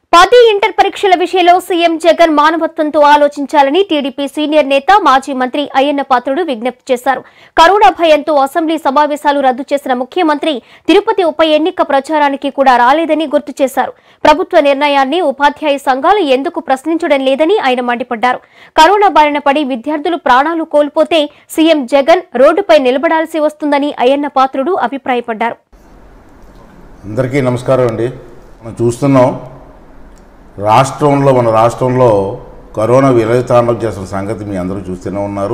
పది ఇంటర్ పరీక్షల విషయంలో సీఎం జగన్ మానవత్వంతో ఆలోచించాలని టీడీపీ సీనియర్ నేత మాజీ మంత్రి అయ్యన్న పాత్రుడు విజ్ఞప్తి చేశారు కరోనా భయంతో అసెంబ్లీ సమావేశాలు రద్దు చేసిన ముఖ్యమంత్రి తిరుపతి ఉప ఎన్నిక ప్రచారానికి కూడా రాలేదని గుర్తు చేశారు ప్రభుత్వ నిర్ణయాన్ని ఉపాధ్యాయ సంఘాలు ఎందుకు ప్రశ్నించడం లేదని ఆయన మండిపడ్డారు కరోనా బారిన పడి విద్యార్థులు ప్రాణాలు కోల్పోతే సీఎం జగన్ రోడ్డుపై నిలబడాల్సి వస్తుందని అయ్యన్న పాత్రుడు అభిప్రాయపడ్డారు అందరికీ నమస్కారం అండి మనం చూస్తున్నాం రాష్ట్రంలో మన రాష్ట్రంలో కరోనా విలయతాండం చేసిన సంగతి మీ అందరూ చూస్తూనే ఉన్నారు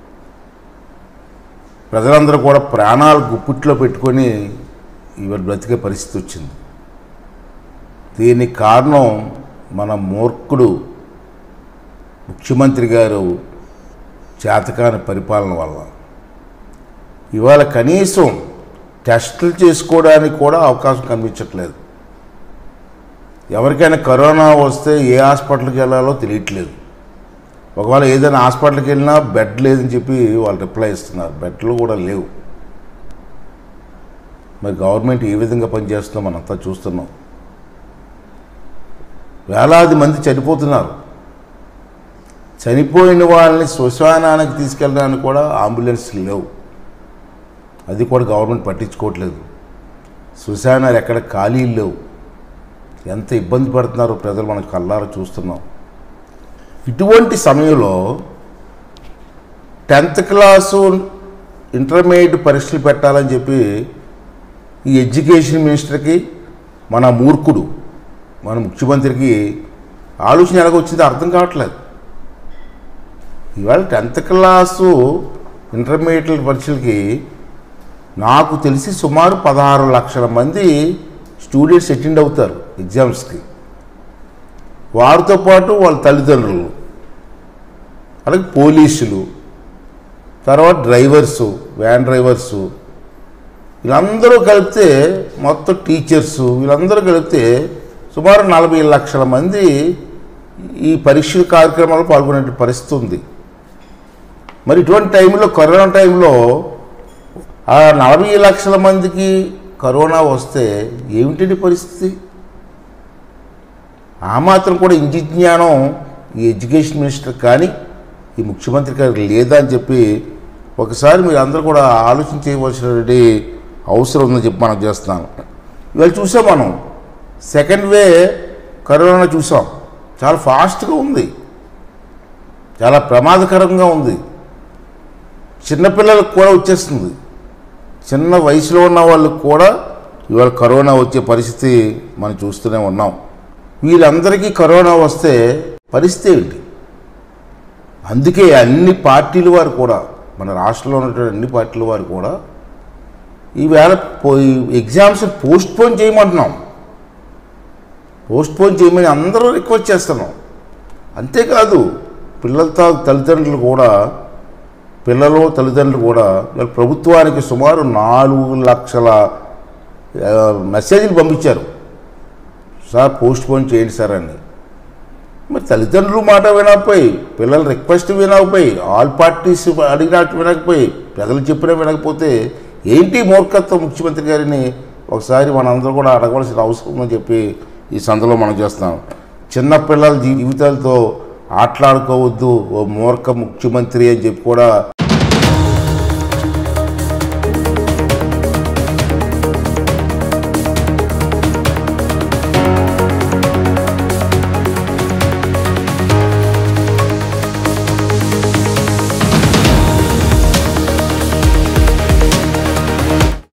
ప్రజలందరూ కూడా ప్రాణాలు గుప్పిట్లో పెట్టుకొని ఇవాళ బ్రతికే పరిస్థితి వచ్చింది దీనికి కారణం మన మూర్ఖుడు ముఖ్యమంత్రి గారు చేతకాని పరిపాలన వల్ల ఇవాళ కనీసం టెస్టులు చేసుకోవడానికి కూడా అవకాశం కనిపించట్లేదు ఎవరికైనా కరోనా వస్తే ఏ హాస్పిటల్కి వెళ్ళాలో తెలియట్లేదు ఒకవేళ ఏదైనా హాస్పిటల్కి వెళ్ళినా బెడ్ లేదని చెప్పి వాళ్ళు రిప్లై ఇస్తున్నారు బెడ్లు కూడా లేవు మరి గవర్నమెంట్ ఏ విధంగా పనిచేస్తుందో మనంతా చూస్తున్నాం వేలాది మంది చనిపోతున్నారు చనిపోయిన వాళ్ళని శ్మశానానికి తీసుకెళ్ళడానికి కూడా అంబులెన్స్ లేవు అది కూడా గవర్నమెంట్ పట్టించుకోవట్లేదు శ్మశానాలు ఎక్కడ ఖాళీలు లేవు ఎంత ఇబ్బంది పడుతున్నారో ప్రజలు మనం కళ్ళారా చూస్తున్నాం ఇటువంటి సమయంలో టెన్త్ క్లాసు ఇంటర్మీడియట్ పరీక్షలు పెట్టాలని చెప్పి ఈ ఎడ్యుకేషన్ మినిస్టర్కి మన మూర్ఖుడు మన ముఖ్యమంత్రికి ఆలోచన ఎలాగొచ్చిందో అర్థం కావట్లేదు ఇవాళ టెన్త్ క్లాసు ఇంటర్మీడియట్ పరీక్షలకి నాకు తెలిసి సుమారు పదహారు లక్షల మంది స్టూడెంట్స్ అటెండ్ అవుతారు ఎగ్జామ్స్కి వారితో పాటు వాళ్ళ తల్లిదండ్రులు అలాగే పోలీసులు తర్వాత డ్రైవర్సు వ్యాన్ డ్రైవర్సు వీళ్ళందరూ కలిపితే మొత్తం టీచర్సు వీళ్ళందరూ కలిపితే సుమారు నలభై లక్షల మంది ఈ పరీక్షల కార్యక్రమాల్లో పాల్గొనే పరిస్థితి ఉంది మరి ఇటువంటి టైంలో కరోనా టైంలో ఆ నలభై లక్షల మందికి కరోనా వస్తే ఏమిటి పరిస్థితి ఆ మాత్రం కూడా ఇంటి జ్ఞానం ఈ ఎడ్యుకేషన్ మినిస్టర్ కానీ ఈ ముఖ్యమంత్రి గారికి లేదా అని చెప్పి ఒకసారి మీరు అందరూ కూడా ఆలోచన చేయవలసినటువంటి అవసరం ఉందని చెప్పి మనం చేస్తున్నాను ఇవాళ చూసాం మనం సెకండ్ వే కరోనా చూసాం చాలా ఫాస్ట్గా ఉంది చాలా ప్రమాదకరంగా ఉంది చిన్నపిల్లలకు కూడా వచ్చేస్తుంది చిన్న వయసులో ఉన్న వాళ్ళకు కూడా ఇవాళ కరోనా వచ్చే పరిస్థితి మనం చూస్తూనే ఉన్నాం వీళ్ళందరికీ కరోనా వస్తే పరిస్థితి ఏంటి అందుకే అన్ని పార్టీల వారు కూడా మన రాష్ట్రంలో ఉన్నటువంటి అన్ని పార్టీల వారు కూడా ఈవేళ పోయి ఎగ్జామ్స్ పోస్ట్ పోన్ చేయమంటున్నాం పోస్ట్ పోన్ చేయమని అందరూ రిక్వెస్ట్ చేస్తున్నాం అంతేకాదు పిల్లలతో తల్లిదండ్రులు కూడా పిల్లలు తల్లిదండ్రులు కూడా వీళ్ళ ప్రభుత్వానికి సుమారు నాలుగు లక్షల ఆ, మెసేజ్లు పంపించారు సార్ పోస్ట్ పోన్ చేయండి సార్ అని మరి తల్లిదండ్రులు మాట వినకపోయి పిల్లల రిక్వెస్ట్ వినకపోయి ఆల్ పార్టీస్ అడిగినట్టు వినకపోయి ప్రజలు చెప్పినా వినకపోతే ఏంటి మూర్ఖత్వం ముఖ్యమంత్రి గారిని ఒకసారి మనందరూ కూడా అడగవలసిన అవసరం ఉందని చెప్పి ఈ సందలో మనం చేస్తున్నాం చిన్నపిల్లల జీవితాలతో ఆటలాడుకోవద్దు ఓ మూర్ఖ ముఖ్యమంత్రి అని చెప్పి కూడా